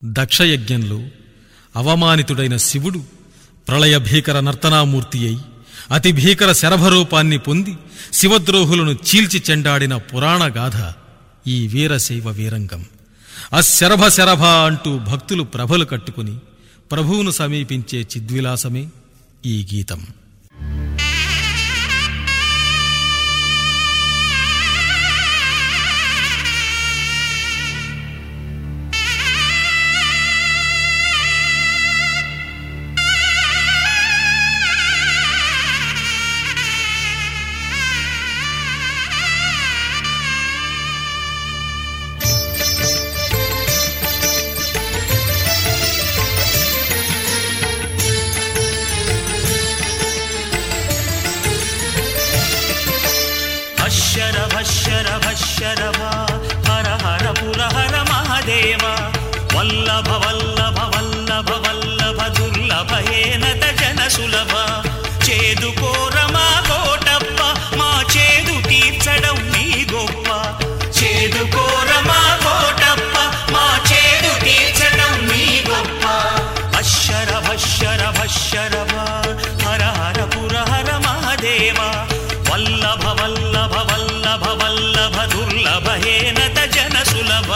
దక్షయజ్ఞంలో అవమానితుడైన శివుడు ప్రళయ భీకర నర్తనామూర్తి అయి అతి భీకర శరభరూపాన్ని పొంది శివద్రోహులను చీల్చి చెండాడిన పురాణ గాథ ఈ వీరశైవ వీరంగం అశరభ శరభ అంటూ భక్తులు ప్రభలు కట్టుకుని ప్రభువును సమీపించే చిద్విలాసమే ఈ గీతం అశర భశర భశరభ హర హర పుర హర మహదేవ వల్లభ వల్లభ వల్లభ వల్లభ దుర్లభ ఏనత జన సులభ చేదుకోర మా కోటప్ప మా చేదు తీర్చడం నీ గొప్ప చేదుకోర మా కోటప్ప మా చేదు తీర్చడం నీ గొప్ప అశర భశర భశరభ హర హర పుర హర మహదేవ వల్లభ వల్లభ వల్లభ వల్లభ దుర్లభ హేనత జన సులభ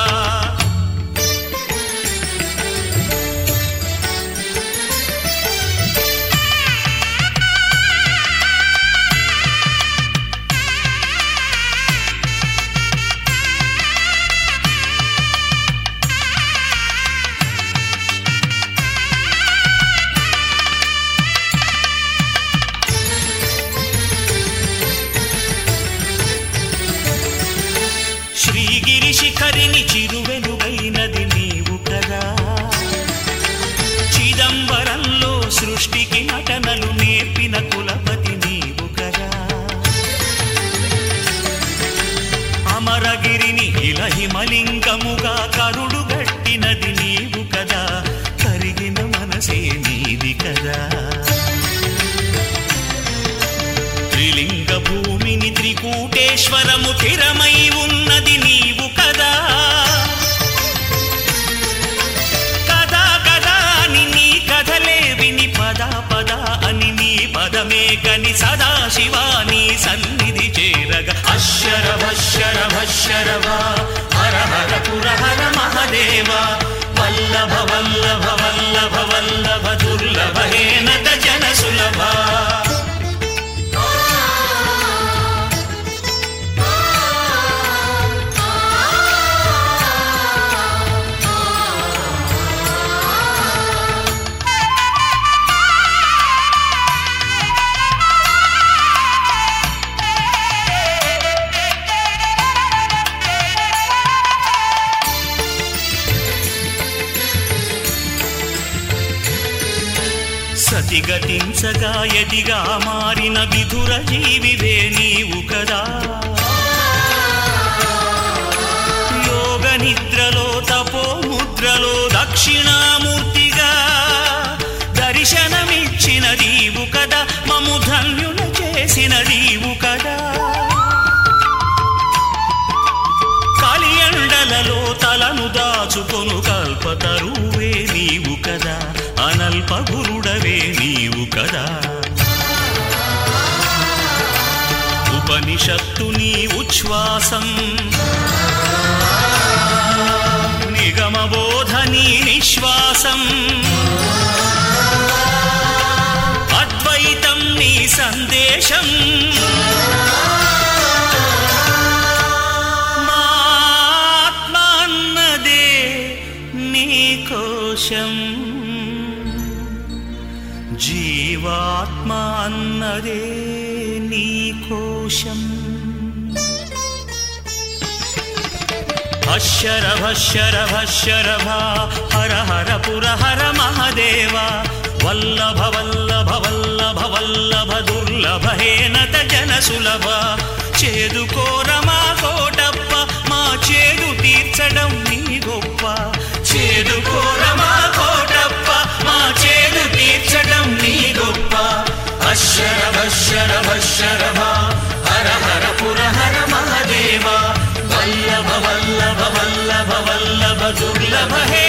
శ్రీగిరి శిఖరిని చిరువెలుగైనది నీవు కదా చిదంబరంలో సృష్టికి నటనలు నేర్పిన కులపతి నీవు కదా అమరగిరిని ఇలహిమలింగముగా కరుడు గట్టినది నీవు కదా కరిగిన మనసే నీది కదా త్రిలింగ భూమిని త్రికూటేశ్వరము స్థిరమై ఉన్నది నీవు కదా కదా కదా అని నీ కథలే విని పద పద అని నీ పదమే కని సదా శివాని సన్నిధి చేరగ అశర భశర భశరవ హర హర పుర హర మహదేవ వల్లభ వల్లభ వల్లభ వల్లభ దుర్లభ హేనత జన సులభ సతిగతించగా ఎదిగా మారిన విధుర జీవివే నీవు కదా యోగ నిద్రలో తపో ముద్రలో దక్షిణామూర్తిగా దర్శనమిచ్చిన నీవు కదా మము ధన్యుల చేసిన నీవు కదా కలియండలలో తలను దాచుకొను కల్పతరువే నీవు కదా అనల్ప గురుడవే నీవు కదా ఉపనిషత్తు నీ ఉచ్ఛ్వాసం నిగమబోధ నీ నిశ్వాసం అద్వైతం నీ సందేశం మాత్మాన్నదే నీ కోశం జీవాత్మ అన్నదే నీ కోశం అశర భశర భశరభ హర హర పుర హర మహదేవ వల్లభ వల్లభ వల్లభ వల్లభ దుర్లభ హేనత జన సులభ చేదుకోర మా కోటప్ప మా చేదు తీర్చడం నీ గొప్ప చేదుకోర మా కోటప్ప మా చేదు తీర్చడం నీ గొప్ప అశర భశర భశరభ హర హర పుర హర మహదేవ వల్లభ వల్లభ వల్లభ వల్లభ దుర్లభ హే